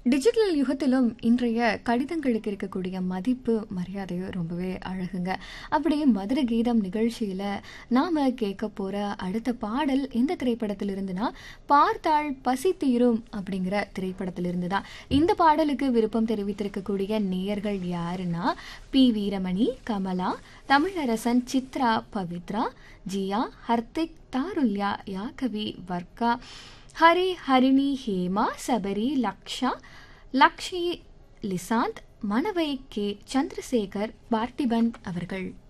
digital யுகத்திலும் இன்றைய கடிதங்களுக்கு இருக்கக்கூடிய மதிப்பு மரியாதையும் ரொம்பவே அழகுங்க அப்படியே மதுர கீதம் நிகழ்ச்சியில் நாம் கேட்க போகிற அடுத்த பாடல் எந்த திரைப்படத்திலிருந்துனா பார்த்தாள் பசி தீரும் அப்படிங்கிற திரைப்படத்திலிருந்து தான் இந்த பாடலுக்கு விருப்பம் தெரிவித்திருக்கக்கூடிய நேயர்கள் யாருன்னா பி வீரமணி கமலா தமிழரசன் சித்ரா பவித்ரா ஜியா ஹர்திக் தாருல்யா யாகவி வர்க்கா ஹரி ஹரிணி ஹேமா சபரி லக்ஷா லக்ஷி லிசாந்த் மணவை கே சந்திரசேகர் பார்த்திபன் அவர்கள்